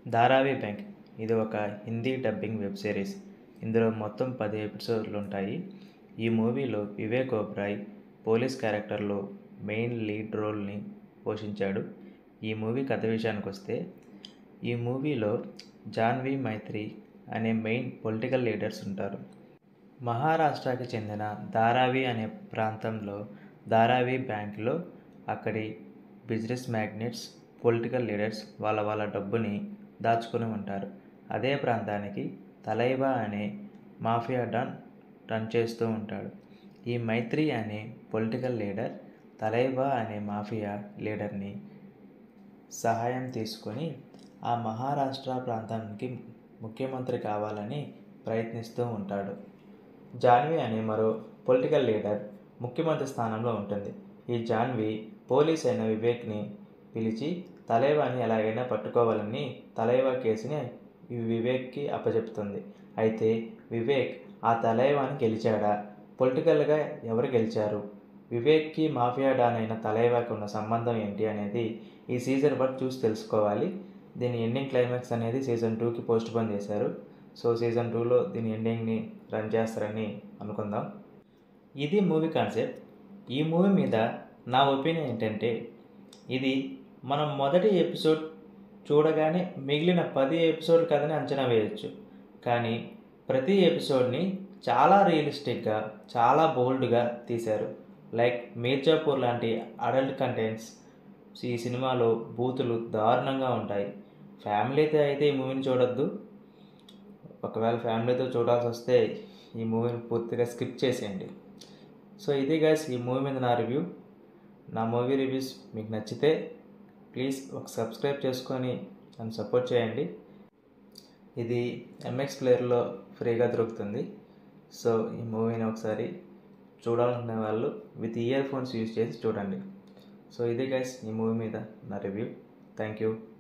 ధారావి bank ఇది ఒక Hindi dubbing web series ఇందులో మొత్తం పది ఎపిసోడ్లు ఉంటాయి ఈ మూవీలో వివేక్ ఓబ్రాయ్ పోలీస్ క్యారెక్టర్లో మెయిన్ లీడ్ రోల్ని పోషించాడు ఈ మూవీ కథ విషయానికి వస్తే ఈ మూవీలో జాన్వి మైత్రి అనే మెయిన్ పొలిటికల్ లీడర్స్ ఉంటారు మహారాష్ట్రకి చెందిన ధారావి అనే ప్రాంతంలో ధారావి బ్యాంక్లో అక్కడి బిజినెస్ మ్యాగ్నెట్స్ పొలిటికల్ లీడర్స్ వాళ్ళ వాళ్ళ డబ్బుని దాచుకుని ఉంటారు అదే ప్రాంతానికి తలైవా అనే మాఫియా డాన్ రన్ చేస్తూ ఉంటాడు ఈ మైత్రి అనే పొలిటికల్ లీడర్ తలైవా అనే మాఫియా లీడర్ని సహాయం తీసుకొని ఆ మహారాష్ట్ర ప్రాంతానికి ముఖ్యమంత్రి కావాలని ప్రయత్నిస్తూ ఉంటాడు జాన్వి అనే మరో పొలిటికల్ లీడర్ ముఖ్యమంత్రి స్థానంలో ఉంటుంది ఈ జాన్వి పోలీస్ అయిన వివేక్ని పిలిచి తలైవాని ఎలాగైనా పట్టుకోవాలని తలైవా కేసుని ఈ వివేక్కి అప్పచెప్తుంది అయితే వివేక్ ఆ తలైవాని గెలిచాడా పొలిటికల్గా ఎవరు గెలిచారు వివేక్కి మాఫియా డాన్ అయిన తలైవాకి ఉన్న సంబంధం ఏంటి అనేది ఈ సీజన్ వన్ చూసి తెలుసుకోవాలి దీని ఎండింగ్ క్లైమాక్స్ అనేది సీజన్ టూకి పోస్ట్ పోన్ చేశారు సో సీజన్ టూలో దీని ఎండింగ్ని రన్ చేస్తారని అనుకుందాం ఇది మూవీ కాన్సెప్ట్ ఈ మూవీ మీద నా ఒపీనియన్ ఏంటంటే ఇది మనం మొదటి ఎపిసోడ్ చూడగానే మిగిలిన పది ఎపిసోడ్ కథని అంచనా వేయచ్చు కానీ ప్రతి ఎపిసోడ్ని చాలా రియలిస్టిక్గా చాలా బోల్డ్గా తీశారు లైక్ మీర్జాపూర్ లాంటి అడల్ట్ కంటెంట్స్ ఈ సినిమాలో బూతులు దారుణంగా ఉంటాయి ఫ్యామిలీతో అయితే ఈ మూవీని చూడొద్దు ఒకవేళ ఫ్యామిలీతో చూడాల్సి వస్తే ఈ మూవీని పూర్తిగా స్కిప్ చేసేయండి సో ఇది గైస్ ఈ మూవీ మీద నా రివ్యూ నా మూవీ రివ్యూస్ మీకు నచ్చితే ప్లీజ్ ఒక సబ్స్క్రైబ్ చేసుకొని నన్ను సపోర్ట్ చేయండి ఇది ఎంఎక్స్ ప్లేయర్లో ఫ్రీగా దొరుకుతుంది సో ఈ మూవీని ఒకసారి చూడాలనుకునే వాళ్ళు విత్ ఇయర్ ఫోన్స్ యూజ్ చేసి చూడండి సో ఇది గైస్ ఈ మూవీ మీద నా రివ్యూ థ్యాంక్ యూ